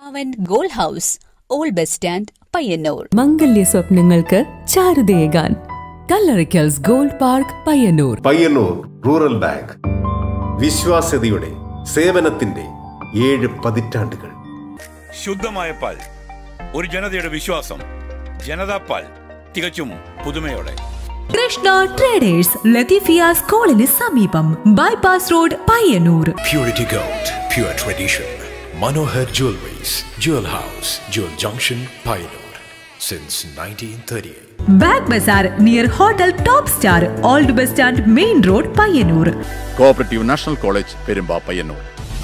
അവൻ gold house old bus stand Payyanur മംഗല്യ സ്വപ്നങ്ങൾക്ക് ചാരുതയേകാൻ കല്ലറിക്കൽസ് gold park Payyanur Payyanur rural bank വിശ്വാസ്യതയുടെ സേവനത്തിന്റെ ഏഴ് പതിറ്റാണ്ടുകൾ ശുദ്ധമായ പാൽ ഒരു ജനതയുടെ വിശ്വാസം ജനതാ പാൽ തികച്ചും പുതുമയോടെ കൃഷ്ണ ട്രേഡേഴ്സ് ലത്തീഫിയ സ്കൂളിന് സമീപം bypass road Payyanur Purity Gold, pure tradition. Manohar Jewelries, Jewel House, Jewel Junction, Pioneer. Since 1938. Bag ബസാർ near hotel top star old bus stand main road Payyanur cooperative national college Perumba Payyanur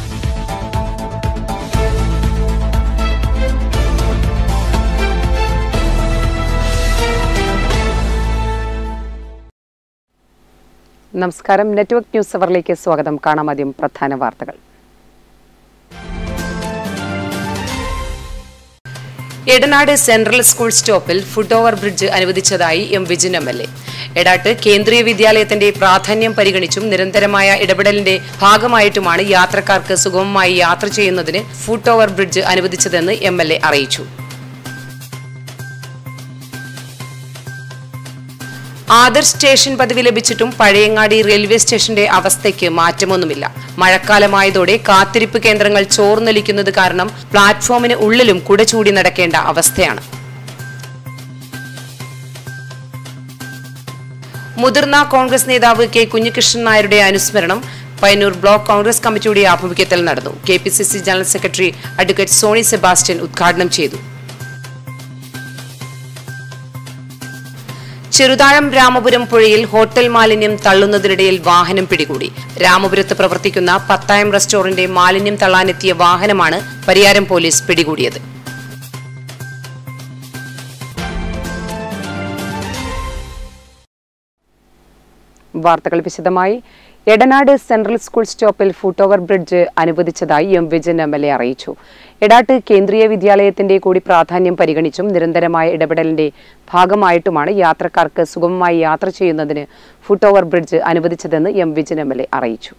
നമസ്കാരം നെറ്റ്വർക്ക് ന്യൂസ് അവറിലേക്ക് സ്വാഗതം കാണാം ആദ്യം പ്രധാന വാർത്തകൾ എടനാട് സെൻട്രൽ സ്കൂൾ സ്റ്റോപ്പിൽ foot over bridge അനുവദിച്ചതായി M Vijin M L A Edat കേന്ദ്രീയ വിദ്യാലയത്തിന്റെ പ്രാധാന്യം പരിഗണിച്ചും നിരന്തരമായ ഇടപെടലിന്റെ ഭാഗമായിട്ടുമാണ് യാത്രക്കാർക്ക് സുഗമമായി യാത്ര ചെയ്യുന്നതിന് ഫുട് ഓവർ ബ്രിഡ്ജ് അനുവദിച്ചതെന്ന് എം എൽ എ അറിയിച്ചു ആദർശ് സ്റ്റേഷൻ പദവി ലഭിച്ചിട്ടും പഴയങ്ങാടി റെയിൽവേ സ്റ്റേഷന്റെ അവസ്ഥയ്ക്ക് മാറ്റമൊന്നുമില്ല മഴക്കാലമായതോടെ കാത്തിരിപ്പ് കേന്ദ്രങ്ങൾ ചോർന്നൊലിക്കുന്നത് കാരണം പ്ലാറ്റ്ഫോമിന് ഉള്ളിലും കുട ചൂടി നടക്കേണ്ട അവസ്ഥയാണ് മുതിർന്ന കോൺഗ്രസ് നേതാവ് കെ കുഞ്ഞികൃഷ്ണൻ നായരുടെ അനുസ്മരണം പയ്യന്നൂർ ബ്ലോക്ക് കോൺഗ്രസ് കമ്മിറ്റിയുടെ ആഭിമുഖ്യത്തിൽ നടന്നു K P C C general secretary advocate Sony Sebastian ഉദ്ഘാടനം ചെയ്തു ചെറുതാഴം രാമപുരം പുഴയിൽ ഹോട്ടൽ മാലിന്യം തള്ളുന്നതിനിടയിൽ വാഹനം പിടികൂടി രാമപുരത്ത് പ്രവർത്തിക്കുന്ന പത്തായം റെസ്റ്റോറന്റ് മാലിന്യം തള്ളാനെത്തിയ വാഹനമാണ് പരിയാരം പോലീസ് പിടികൂടിയത് വാർത്തകൾ വിശദമായി എടനാട് സെൻട്രൽ സ്കൂൾ സ്റ്റോപ്പിൽ ഫുട് ഓവർ ബ്രിഡ്ജ് അനുവദിച്ചതായി M Vijayan M L A അറിയിച്ചു എടാട്ട് കേന്ദ്രീയ വിദ്യാലയത്തിന്റെ കൂടി പ്രാധാന്യം പരിഗണിച്ചും നിരന്തരമായ ഇടപെടലിന്റെ ഭാഗമായിട്ടുമാണ് യാത്രക്കാർക്ക് സുഗമമായി യാത്ര ചെയ്യുന്നതിന് ഫുട് ഓവർ ബ്രിഡ്ജ് അനുവദിച്ചതെന്ന് M Vijayan M L A അറിയിച്ചു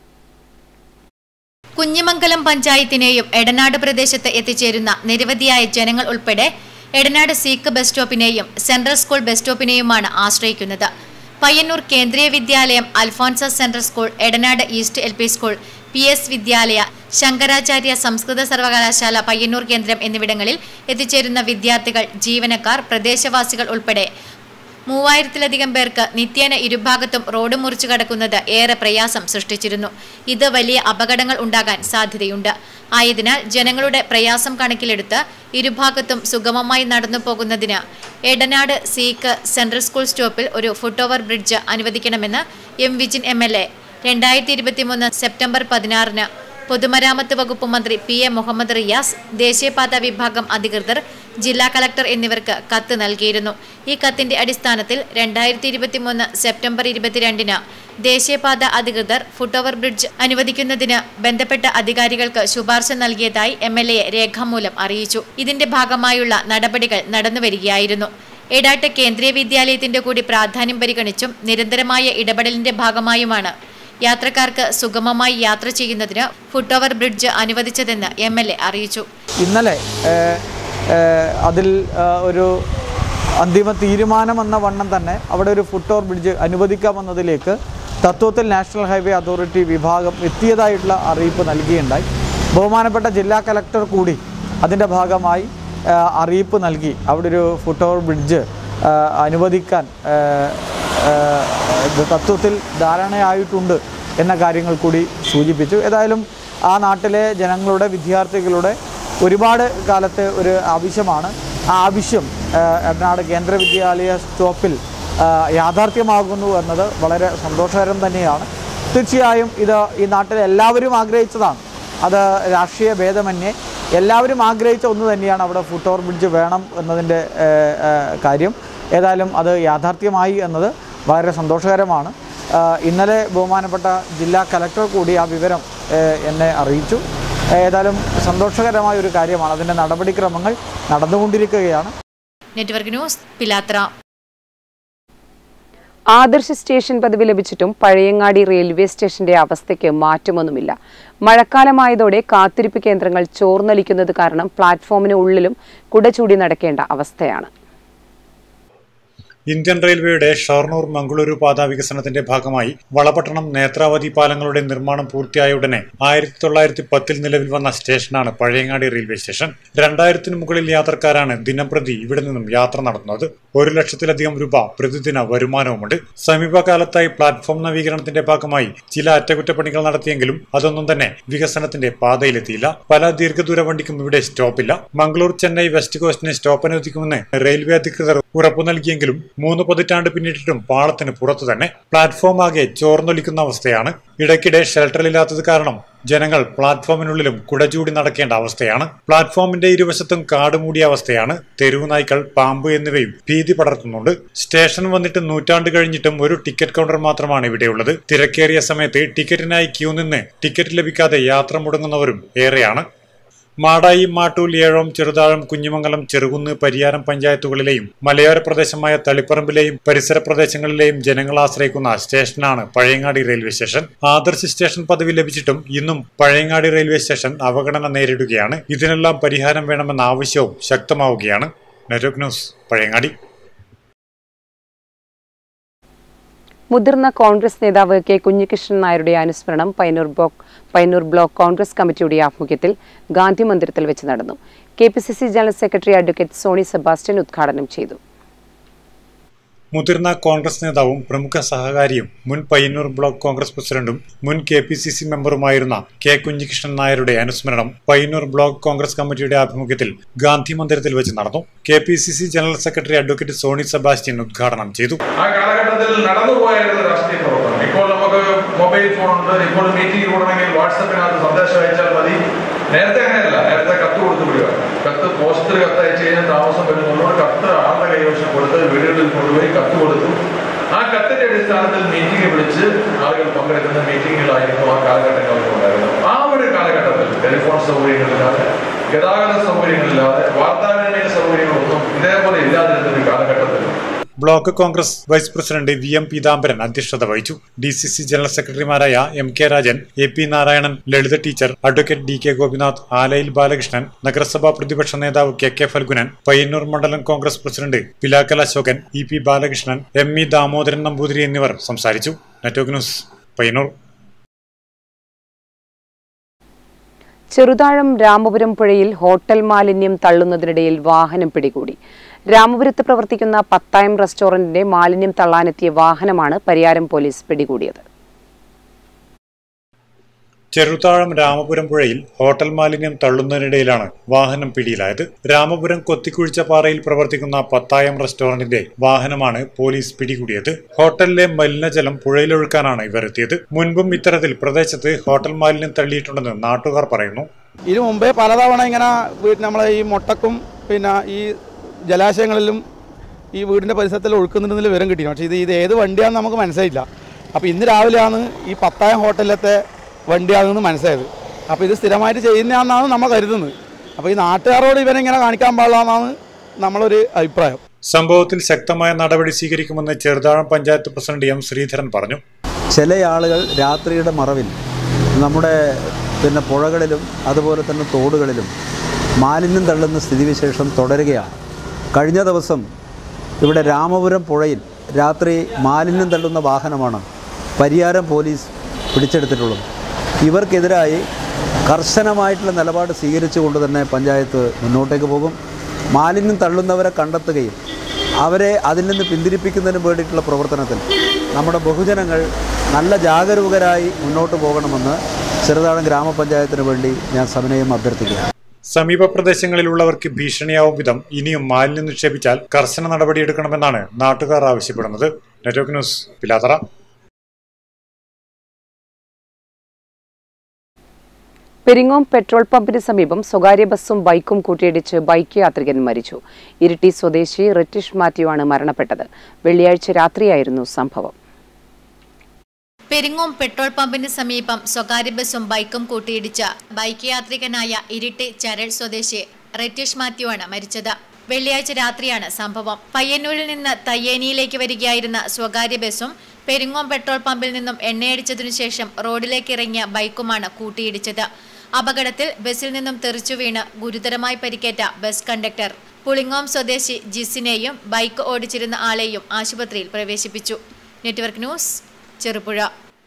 കുഞ്ഞിമംഗലം പഞ്ചായത്തിനെയും എടനാട് പ്രദേശത്ത് എത്തിച്ചേരുന്ന നിരവധിയായ ജനങ്ങൾ ഉൾപ്പെടെ എടനാട് സീക്ക് ബസ് സ്റ്റോപ്പിനെയും സെൻട്രൽ സ്കൂൾ ബസ് സ്റ്റോപ്പിനെയുമാണ് ആശ്രയിക്കുന്നത് Payyanur Kendriya Vidyalaya Alphonsa central school Edanad east L P school P S Vidyalaya Shankaracharya സംസ്കൃത സർവകലാശാല പയ്യന്നൂർ കേന്ദ്രം എന്നിവിടങ്ങളിൽ എത്തിച്ചേരുന്ന വിദ്യാർത്ഥികൾ ജീവനക്കാർ പ്രദേശവാസികൾ ഉൾപ്പെടെ മൂവായിരത്തിലധികം പേർക്ക് നിത്യേന ഇരുഭാഗത്തും റോഡ് മുറിച്ചു കടക്കുന്നത് ഏറെ പ്രയാസം സൃഷ്ടിച്ചിരുന്നു ഇത് വലിയ അപകടങ്ങൾ ഉണ്ടാകാൻ സാധ്യതയുണ്ട് ആയതിനാൽ ജനങ്ങളുടെ പ്രയാസം കണക്കിലെടുത്ത് ഇരുഭാഗത്തും സുഗമമായി നടന്നു പോകുന്നതിന് എടനാട് സീക്ക് സെൻട്രൽ സ്കൂൾ സ്റ്റോപ്പിൽ ഒരു ഫുട് ഓവർ ബ്രിഡ്ജ് അനുവദിക്കണമെന്ന് M Vijin M L A രണ്ടായിരത്തി ഇരുപത്തിമൂന്ന് സെപ്റ്റംബർ പതിനാറിന് പൊതുമരാമത്ത് വകുപ്പ് മന്ത്രി പി എ മുഹമ്മദ് റിയാസ് ദേശീയപാത വിഭാഗം അധികൃതർ ജില്ലാ കളക്ടർ എന്നിവർക്ക് കത്ത് നൽകിയിരുന്നു ഈ കത്തിന്റെ അടിസ്ഥാനത്തിൽ രണ്ടായിരത്തി ഇരുപത്തിമൂന്ന് സെപ്റ്റംബർ ഇരുപത്തിരണ്ടിന് ദേശീയപാത അധികൃതർ ഫുട് ഓവർ ബ്രിഡ്ജ് അനുവദിക്കുന്നതിന് ബന്ധപ്പെട്ട അധികാരികൾക്ക് ശുപാർശ നൽകിയതായി എം എൽ എ രേഖാമൂലം അറിയിച്ചു ഇതിന്റെ ഭാഗമായുള്ള നടപടികൾ നടന്നുവരികയായിരുന്നു എടാട്ട് കേന്ദ്രീയ വിദ്യാലയത്തിന്റെ കൂടി പ്രാധാന്യം പരിഗണിച്ചും നിരന്തരമായ ഇടപെടലിന്റെ ഭാഗമായുമാണ് യാത്രക്കാർക്ക് സുഗമമായി യാത്ര ചെയ്യുന്നതിന് ഫുട് ഓവർ ബ്രിഡ്ജ് അനുവദിച്ചതെന്ന് എം എൽ എ അറിയിച്ചു ഇന്നലെ ഏഹ്, ഏഹ്, അതിൽ ഏഹ്, ഒരു അന്തിമ തീരുമാനമെന്ന വണ്ണം തന്നെ അവിടെ ഒരു ഫുട് ഓവർ ബ്രിഡ്ജ് അനുവദിക്കാമെന്നതിലേക്ക് തത്വത്തിൽ നാഷണൽ ഹൈവേ അതോറിറ്റി വിഭാഗം എത്തിയതായിട്ടുള്ള അറിയിപ്പ് നൽകിയുണ്ടായി ബഹുമാനപ്പെട്ട ജില്ലാ കലക്ടർ കൂടി അതിൻ്റെ ഭാഗമായി ഏഹ്, അറിയിപ്പ് നൽകി അവിടെ ഒരു ഫുട് ഓവർ ബ്രിഡ്ജ് ഏഹ്, അനുവദിക്കാൻ ഏഹ്, ഏഹ്, തത്വത്തിൽ ധാരണയായിട്ടുണ്ട് എന്ന കാര്യങ്ങൾ കൂടി സൂചിപ്പിച്ചു ഏതായാലും ആ നാട്ടിലെ ജനങ്ങളുടെ വിദ്യാർത്ഥികളുടെ ഒരുപാട് കാലത്തെ ഒരു ആവശ്യമാണ് ആ ആവശ്യം ഏഹ്, എറണാട് കേന്ദ്ര വിദ്യാലയ സ്റ്റോപ്പിൽ ഏഹ്, യാഥാർത്ഥ്യമാകുന്നു എന്നത് വളരെ സന്തോഷകരം തന്നെയാണ് തീർച്ചയായും ഇത് ഈ നാട്ടിലെ എല്ലാവരും ആഗ്രഹിച്ചതാണ് അത് രാഷ്ട്രീയ ഭേദമന്യേ എല്ലാവരും ആഗ്രഹിച്ച ഒന്ന് തന്നെയാണ് അവിടെ ഫുട് ഓവർ ബ്രിഡ്ജ് വേണം എന്നതിൻ്റെ ഏഹ്, ഏഹ്, കാര്യം ഏതായാലും അത് യാഥാർത്ഥ്യമായി എന്നത് വളരെ സന്തോഷകരമാണ് ഏഹ്, ഇന്നലെ ബഹുമാനപ്പെട്ട ജില്ലാ കലക്ടർ കൂടി ആ വിവരം ഏഹ്, എന്നെ അറിയിച്ചു ഏതായാലും സന്തോഷകരമായ ഒരു കാര്യമാണ് അതിൻ്റെ നടപടിക്രമങ്ങൾ നടന്നുകൊണ്ടിരിക്കുകയാണ് നെറ്റ്വർക്ക് ന്യൂസ് പിലാത്ര ആദർശ സ്റ്റേഷൻ പദവി ലഭിച്ചിട്ടും പഴയങ്ങാടി റെയിൽവേ സ്റ്റേഷന്റെ അവസ്ഥയ്ക്ക് മാറ്റമൊന്നുമില്ല മഴക്കാലമായതോടെ കാത്തിരിപ്പ് കേന്ദ്രങ്ങൾ ചോർന്നലിക്കുന്നത് കാരണം പ്ലാറ്റ്ഫോമിന് ഉള്ളിലും കുടചൂടി നടക്കേണ്ട അവസ്ഥയാണ് ഇന്ത്യൻ റെയിൽവേയുടെ ഷൊർണൂർ മംഗളൂരു പാത വികസനത്തിന്റെ ഭാഗമായി വളപട്ടണം നേത്രാവതി പാലങ്ങളുടെ നിർമ്മാണം പൂർത്തിയായ ഉടനെ ആയിരത്തി തൊള്ളായിരത്തി പത്തിൽ നിലവിൽ വന്ന സ്റ്റേഷനാണ് പഴയങ്ങാടി റെയിൽവേ സ്റ്റേഷൻ രണ്ടായിരത്തിന് മുകളിൽ യാത്രക്കാരാണ് ദിനംപ്രതി ഇവിടെ നിന്നും യാത്ര നടത്തുന്നത് ഒരു ലക്ഷത്തിലധികം രൂപ പ്രതിദിന വരുമാനവുമുണ്ട് സമീപകാലത്തായി പ്ലാറ്റ്ഫോം നവീകരണത്തിന്റെ ഭാഗമായി ചില അറ്റകുറ്റപ്പണികൾ നടത്തിയെങ്കിലും അതൊന്നും തന്നെ വികസനത്തിന്റെ പാതയിലെത്തിയില്ല പല ദീർഘദൂര വണ്ടിക്കും ഇവിടെ സ്റ്റോപ്പില്ല മംഗളൂർ ചെന്നൈ വെസ്റ്റ് കോസ്റ്റിന് സ്റ്റോപ്പ് അനുവദിക്കുമെന്ന് റെയിൽവേ അധികൃതർ ഉറപ്പു നൽകിയെങ്കിലും മൂന്ന് പതിറ്റാണ്ട് പിന്നിട്ടിട്ടും പാളത്തിന് പുറത്തു തന്നെ പ്ലാറ്റ്ഫോം ആകെ ചോർന്നൊലിക്കുന്ന അവസ്ഥയാണ് ഇടയ്ക്കിടെ ഷെൽട്ടറില്ലാത്തത് കാരണം ജനങ്ങൾ പ്ലാറ്റ്ഫോമിനുള്ളിലും കുടചൂടി നടക്കേണ്ട അവസ്ഥയാണ് പ്ലാറ്റ്ഫോമിന്റെ ഇരുവശത്തും കാട് മൂടിയ അവസ്ഥയാണ് തെരുവ് നായ്ക്കൾ പാമ്പ് എന്നിവയും ഭീതി പടർത്തുന്നുണ്ട് സ്റ്റേഷൻ വന്നിട്ട് നൂറ്റാണ്ട് കഴിഞ്ഞിട്ടും ഒരു ടിക്കറ്റ് കൗണ്ടർ മാത്രമാണ് ഇവിടെയുള്ളത് തിരക്കേറിയ സമയത്ത് ടിക്കറ്റിനായി ക്യൂ നിന്ന് ടിക്കറ്റ് ലഭിക്കാതെ യാത്ര മുടങ്ങുന്നവരും ഏറെയാണ് മാടായി മാട്ടൂൽ ഏഴോം ചെറുതാഴം കുഞ്ഞിമംഗലം ചെറുകുന്ന് പരിയാരം പഞ്ചായത്തുകളിലെയും മലയോര പ്രദേശമായ തളിപ്പറമ്പിലെയും പരിസര പ്രദേശങ്ങളിലെയും ജനങ്ങൾ ആശ്രയിക്കുന്ന സ്റ്റേഷനാണ് Pazhayangadi railway station Adarsh station പദവി ലഭിച്ചിട്ടും ഇന്നും പഴയങ്ങാടി റെയിൽവേ സ്റ്റേഷൻ അവഗണന നേരിടുകയാണ് ഇതിനെല്ലാം പരിഹാരം വേണമെന്ന ആവശ്യവും ശക്തമാവുകയാണ് നെറ്റ്വർക്ക് ന്യൂസ് പഴയങ്ങാടി മുതിർന്ന കോൺഗ്രസ് നേതാവ് കെ കുഞ്ഞികൃഷ്ണൻ നായരുടെ അനുസ്മരണം Payyanur block Payyanur block Congress കമ്മിറ്റിയുടെ ആഭിമുഖ്യത്തിൽ ഗാന്ധി മന്ദിരത്തിൽ വെച്ച് നടന്നു K P C C general secretary advocate Sony Sebastian ഉദ്ഘാടനം ചെയ്തു മുതിർന്ന കോൺഗ്രസ് നേതാവും പ്രമുഖ സഹകാരിയും മുൻ പയ്യന്നൂർ ബ്ലോക്ക് കോൺഗ്രസ് പ്രസിഡന്റും മുൻ കെ പി സി സി മെമ്പറുമായിരുന്ന കെ കുഞ്ഞികൃഷ്ണൻ നായരുടെ അനുസ്മരണം പയ്യന്നൂർ ബ്ലോക്ക് കോൺഗ്രസ് കമ്മിറ്റിയുടെ ആഭിമുഖ്യത്തിൽ ഗാന്ധി മന്ദിരത്തിൽ വെച്ച് നടന്നു K P C C general secretary advocate Sony Sebastian ഉദ്ഘാടനം ചെയ്തു ആ കാലഘട്ടത്തിൽ നടന്നുപോയായിരുന്നു രാഷ്ട്രീയ പ്രവർത്തനം ഇപ്പോൾ നമുക്ക് മൊബൈൽ ഫോൺ ഉണ്ട് ഇപ്പോൾ മീറ്റിംഗ് കൂടണമെങ്കിൽ വാട്സപ്പിനകത്ത് സന്ദേശം അയച്ചാൽ മതി നേരത്തെ അങ്ങനെയല്ല നേരത്തെ കത്ത് കൊടുത്തു വിടുക കത്ത് പോസ്റ്റർ കത്ത് അയച്ചു കഴിഞ്ഞാൽ താമസം വരുന്നുള്ളൂ കത്ത് ആളുടെ കൈവശം കൊടുത്ത് വീടുകളിൽ കൊണ്ടുപോയി കത്ത് കൊടുത്തു ആ കത്തിന്റെ അടിസ്ഥാനത്തിൽ മീറ്റിംഗ് വിളിച്ച് ആളുകൾ പങ്കെടുക്കുന്ന മീറ്റിങ്ങുകളായിരുന്നു ആ കാലഘട്ടങ്ങളിൽ ഉണ്ടായിരുന്നത് ആ ഒരു കാലഘട്ടത്തിൽ ടെലിഫോൺ സൗകര്യങ്ങളില്ലാതെ ഗതാഗത സൗകര്യങ്ങളില്ലാതെ വാർത്താവിനിമയ സൗകര്യങ്ങളൊന്നും ഇതേപോലെ ഇല്ലാതിരുന്ന ഒരു കാലഘട്ടത്തിൽ block Congress vice president V M Peethambaran അധ്യക്ഷത വഹിച്ചു ഡി സി സി ജനറൽ സെക്രട്ടറിമാരായ M K Rajan A P Narayanan Lalitha teacher advocate D K Gopinath Alayil Balakrishnan നഗരസഭാ പ്രതിപക്ഷ നേതാവ് കെ കെ ഫൽഗുനൻ പയ്യന്നൂർ മണ്ഡലം Congress president Pilakkal Ashokan E P Balakrishnan M E Damodaran Namboothiri എന്നിവർ സംസാരിച്ചു നെറ്റ്വർക്ക് ന്യൂസ് പയ്യന്നൂർ ചെറുതാഴം രാമപുരം പുഴയിൽ ഹോട്ടൽ മാലിന്യം തള്ളുന്നതിനിടയിൽ വാഹനം പിടികൂടി രാമപുരത്ത് പ്രവർത്തിക്കുന്ന പത്തായം റെസ്റ്റോറന്റിന്റെ മാലിന്യം തള്ളാനെത്തിയ വാഹനമാണ് പരിയാരം പോലീസ് പിടികൂടിയത് ചെറുതാഴം രാമപുരം പുഴയിൽ ഹോട്ടൽ മാലിന്യം തള്ളുന്നതിനിടയിലാണ് വാഹനം പിടിയിലായത് രാമപുരം കൊത്തിക്കുഴിച്ച പാറയിൽ പ്രവർത്തിക്കുന്ന പത്തായം റെസ്റ്റോറന്റിന്റെ വാഹനമാണ് പോലീസ് പിടികൂടിയത് ഹോട്ടലിലെ മലിനജലം പുഴയിലൊഴുക്കാനാണ് ഇവർ എത്തിയത് മുൻപും ഇത്തരത്തിൽ പ്രദേശത്ത് ഹോട്ടൽ മാലിന്യം തള്ളിയിട്ടുണ്ടെന്ന് നാട്ടുകാർ പറയുന്നു ഇതിനു മുമ്പേ പലതവണ ഇങ്ങനെ വീട് നമ്മളെ ഈ മൊട്ടക്കും പിന്നെ ഈ ജലാശയങ്ങളിലും ഈ വീടിൻ്റെ പരിസരത്തിൽ ഒഴുക്കുന്നുണ്ടെന്നതിൽ വിവരം കിട്ടി പക്ഷേ ഇത് ഇത് ഏത് വണ്ടിയാണെന്ന് നമുക്ക് മനസ്സിലായില്ല അപ്പോൾ ഇന്ന് രാവിലെയാണ് ഈ പത്തായം ഹോട്ടലിലത്തെ വണ്ടിയാണെന്ന് മനസ്സിലായത് അപ്പോൾ ഇത് സ്ഥിരമായിട്ട് ചെയ്യുന്നതാണെന്നാണ് നമ്മൾ കരുതുന്നത് അപ്പോൾ ഈ നാട്ടുകാരോട് ഇവനെങ്ങനെ കാണിക്കാൻ പാടില്ലെന്നാണ് നമ്മളൊരു അഭിപ്രായം സംഭവത്തിൽ ശക്തമായ നടപടി സ്വീകരിക്കുമെന്ന് ചെറുതാഴം പഞ്ചായത്ത് പ്രസിഡന്റ് എം ശ്രീധരൻ പറഞ്ഞു ചില ആളുകൾ രാത്രിയുടെ മറവിൽ നമ്മുടെ പിന്നെ പുഴകളിലും അതുപോലെ തന്നെ തോടുകളിലും മാലിന്യം തള്ളുന്ന സ്ഥിതിവിശേഷം തുടരുകയാണ് കഴിഞ്ഞ ദിവസം ഇവിടെ രാമപുരം പുഴയിൽ രാത്രി മാലിന്യം തള്ളുന്ന വാഹനമാണ് പരിയാരം പോലീസ് പിടിച്ചെടുത്തിട്ടുള്ളത് ഇവർക്കെതിരായി കർശനമായിട്ടുള്ള നിലപാട് സ്വീകരിച്ചുകൊണ്ട് തന്നെ പഞ്ചായത്ത് മുന്നോട്ടേക്ക് പോകും മാലിന്യം തള്ളുന്നവരെ കണ്ടെത്തുകയും അവരെ അതിൽ നിന്ന് പിന്തിരിപ്പിക്കുന്നതിന് വേണ്ടിയിട്ടുള്ള പ്രവർത്തനത്തിൽ നമ്മുടെ ബഹുജനങ്ങൾ നല്ല ജാഗരൂകരായി മുന്നോട്ട് പോകണമെന്ന് ചെറുതാഴം ഗ്രാമപഞ്ചായത്തിന് വേണ്ടി ഞാൻ സവിനയം അഭ്യർത്ഥിക്കുകയാണ് സമീപ പ്രദേശങ്ങളിലുള്ളവർക്ക് ഭീഷണിയാവും വിധം ഇനിയും മാലിന്യം നിക്ഷേപിച്ചാൽ കർശന നടപടിയെടുക്കണമെന്നാണ് നാട്ടുകാർ ആവശ്യപ്പെടുന്നത് network news Pilathara Peringome petrol പമ്പിന് സമീപം സ്വകാര്യ ബസ്സും ബൈക്കും കൂട്ടിയിടിച്ച് ബൈക്ക് യാത്രികൻ മരിച്ചു ഇരിട്ടി സ്വദേശി റിറ്റിഷ് മാത്യു ആണ് മരണപ്പെട്ടത് വെള്ളിയാഴ്ച രാത്രിയായിരുന്നു സംഭവം പെരിങ്ങോം പെട്രോൾ പമ്പിന് സമീപം സ്വകാര്യ ബസ്സും ബൈക്കും കൂട്ടിയിടിച്ച ബൈക്ക് യാത്രികനായ ഇരിട്ടി ചരൾ സ്വദേശി റെറ്റീഷ് മാത്യു ആണ് മരിച്ചത് വെള്ളിയാഴ്ച രാത്രിയാണ് സംഭവം പയ്യന്നൂരിൽ നിന്ന് തയ്യേനിയിലേക്ക് വരികയായിരുന്ന സ്വകാര്യ ബസ്സും പെരിങ്ങോം പെട്രോൾ പമ്പിൽ നിന്നും എണ്ണയടിച്ചതിനു ശേഷം റോഡിലേക്ക് ഇറങ്ങിയ ബൈക്കുമാണ് കൂട്ടിയിടിച്ചത് അപകടത്തിൽ ബസ്സിൽ നിന്നും തെറിച്ചു വീണ് ഗുരുതരമായി പരിക്കേറ്റ ബസ് കണ്ടക്ടർ പുളിങ്ങോം സ്വദേശി ജിസിനെയും ബൈക്ക് ഓടിച്ചിരുന്ന ആളെയും ആശുപത്രിയിൽ പ്രവേശിപ്പിച്ചു നെറ്റ്വർക്ക് ന്യൂസ് ചെറുപുഴ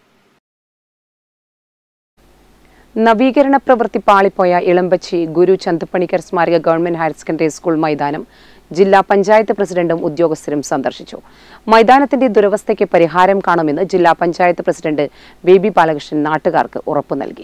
നവീകരണ പ്രവൃത്തി പാളിപ്പോയ ഇളമ്പച്ചി ഗുരു ചന്തുപ്പണിക്കർ സ്മാരക ഗവൺമെന്റ് ഹയർ സെക്കൻഡറി സ്കൂൾ മൈതാനം ജില്ലാ പഞ്ചായത്ത് പ്രസിഡന്റും ഉദ്യോഗസ്ഥരും സന്ദർശിച്ചു മൈതാനത്തിന്റെ ദുരവസ്ഥയ്ക്ക് പരിഹാരം കാണുമെന്ന് ജില്ലാ പഞ്ചായത്ത് പ്രസിഡന്റ് ബേബി ബാലകൃഷ്ണൻ നാട്ടുകാർക്ക് ഉറപ്പു നൽകി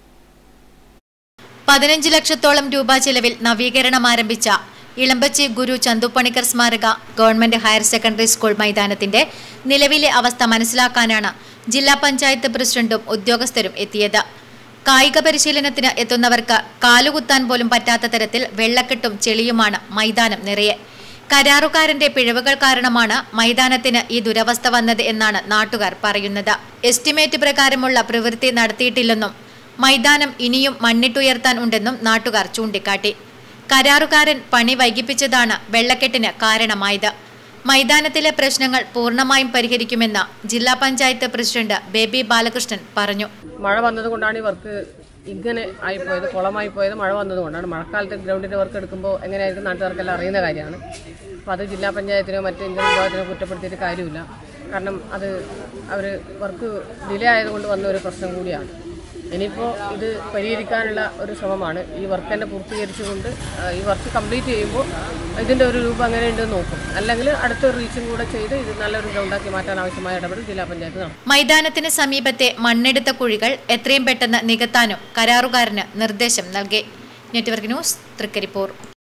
പതിനഞ്ച് ലക്ഷത്തോളം രൂപ ചെലവിൽ നവീകരണം ആരംഭിച്ച ഇളമ്പച്ചി ഗുരു ചന്തുപ്പണിക്കർ സ്മാരക ഗവൺമെന്റ് ഹയർ സെക്കൻഡറി സ്കൂൾ മൈതാനത്തിന്റെ നിലവിലെ അവസ്ഥ മനസ്സിലാക്കാനാണ് ജില്ലാ പഞ്ചായത്ത് പ്രസിഡന്റും ഉദ്യോഗസ്ഥരും എത്തിയത് കായിക പരിശീലനത്തിന് എത്തുന്നവർക്ക് കാലുകുത്താൻ പോലും പറ്റാത്ത തരത്തിൽ വെള്ളക്കെട്ടും ചെളിയുമാണ് മൈതാനം നിറയെ കരാറുകാരന്റെ പിഴവുകൾ കാരണമാണ് മൈതാനത്തിന് ഈ ദുരവസ്ഥ വന്നത് എന്നാണ് നാട്ടുകാർ പറയുന്നത് എസ്റ്റിമേറ്റ് പ്രകാരമുള്ള പ്രവൃത്തി നടത്തിയിട്ടില്ലെന്നും മൈതാനം ഇനിയും മണ്ണിട്ടുയർത്താൻ ഉണ്ടെന്നും നാട്ടുകാർ ചൂണ്ടിക്കാട്ടി കരാറുകാരൻ പണി വൈകിപ്പിച്ചതാണ് വെള്ളക്കെട്ടിന് കാരണമായത് മൈതാനത്തിലെ പ്രശ്നങ്ങൾ പൂർണ്ണമായും പരിഹരിക്കുമെന്ന് ജില്ലാ പഞ്ചായത്ത് പ്രസിഡന്റ് ബേബി ബാലകൃഷ്ണൻ പറഞ്ഞു മഴ വന്നതുകൊണ്ടാണ് ഈ വർക്ക് ഇങ്ങനെ ആയിപ്പോയത് കുളമായി പോയത് മഴ വന്നതുകൊണ്ടാണ് മഴക്കാലത്ത് ഗ്രൗണ്ടിൻ്റെ വർക്ക് എടുക്കുമ്പോൾ എങ്ങനെയായിരിക്കും നാട്ടുകാർക്കെല്ലാം അറിയുന്ന കാര്യമാണ് അപ്പോൾ അത് ജില്ലാ പഞ്ചായത്തിനോ മറ്റ് ഇന്ത്യൻ വിഭാഗത്തിനോ കുറ്റപ്പെടുത്തിയിട്ട് കാര്യമില്ല കാരണം അത് അവർ വർക്ക് ഡിലേ ആയതുകൊണ്ട് വന്ന ഒരു പ്രശ്നം കൂടിയാണ് ഇനിയിപ്പോൾ ഇത് പരിഹരിക്കാനുള്ള ഒരു ശ്രമമാണ് ഈ വർക്ക് തന്നെ പൂർത്തീകരിച്ചുകൊണ്ട് ആ, ഈ വർക്ക് കംപ്ലീറ്റ് ചെയ്യുമ്പോൾ ഇതിൻ്റെ ഒരു രൂപം എങ്ങനെയുണ്ടെന്ന് നോക്കും അല്ലെങ്കിൽ അടുത്തൊരു റീച്ചും കൂടെ ചെയ്ത് ഇത് നല്ലൊരു ഗ്രൗണ്ടാക്കി മാറ്റാൻ ആവശ്യമായ ഇടപെടൽ ജില്ലാ പഞ്ചായത്ത് നടത്തും മൈതാനത്തിന് സമീപത്തെ മണ്ണെടുത്ത കുഴികൾ എത്രയും പെട്ടെന്ന് നികത്താനും കരാറുകാരന് നിർദ്ദേശം നൽകി നെറ്റ്വർക്ക് ന്യൂസ് തൃക്കരിപ്പൂർ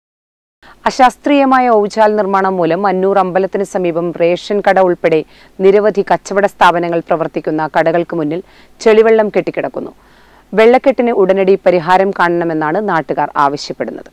അശാസ്ത്രീയമായ ഔചാൽ നിർമ്മാണം മൂലം അന്നൂർ അമ്പലത്തിന് സമീപം റേഷൻ കട ഉൾപ്പെടെ നിരവധി കച്ചവട സ്ഥാപനങ്ങൾ പ്രവർത്തിക്കുന്ന കടകൾക്ക് മുന്നിൽ ചെളിവെള്ളം കെട്ടിക്കിടക്കുന്നു വെള്ളക്കെട്ടിന് ഉടനടി പരിഹാരം കാണണമെന്നാണ് നാട്ടുകാർ ആവശ്യപ്പെടുന്നത്